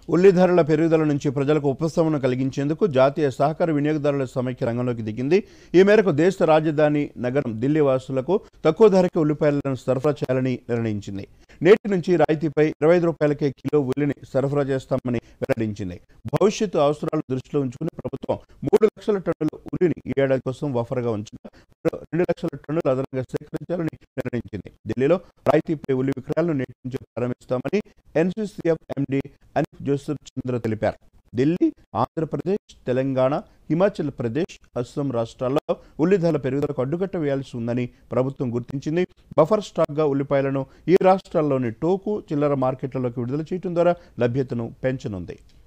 ఉల్లి ధరల పెరుగుదల నుంచి ప్రజలకు ఉపశమనం కలిగించేందుకు జాతీయ సహకార వినియోగదారుల సమైక్య రంగంలోకి దిగింది ఈ మేరకు దేశ రాజధాని నగరం ఢిల్లీ వాసులకు తక్కువ ధరకే ఉల్లిపాయలను సరఫరా చేయాలని నిర్ణయించింది నేటి నుంచి రాయితీపై ఇరవై ఐదు రూపాయలకే కిలో ఉల్లిని సరఫరా చేస్తామని వెల్లడించింది భవిష్యత్తు అవసరాలను దృష్టిలో ఉంచుకుని ప్రభుత్వం మూడు లక్షల టన్నుల ఉల్లిని ఈ ఏడాది కోసం బఫర్గా ఉంచగా మరో రెండు లక్షల టన్నులు అదనంగా సేకరించాలని నిర్ణయించింది ఢిల్లీలో రాయితీపై ఉల్లి విక్రయాలను నేటి నుంచి ప్రారంభిస్తామని NCCF MD Anil Joseph Chandra తెలిపారు ఢిల్లీ ఆంధ్రప్రదేశ్ తెలంగాణ హిమాచల్ ప్రదేశ్ అస్సాం రాష్ట్రాల్లో ఉల్లి ధరల పెరుగుదలకు అడ్డుకట్ట వేయాల్సి ఉందని ప్రభుత్వం గుర్తించింది బఫర్ స్టాక్గా ఉల్లిపాయలను ఈ రాష్ట్రాల్లోని టోకు చిల్లర మార్కెట్లలోకి విడుదల చేయడం ద్వారా లభ్యతను పెంచనుంది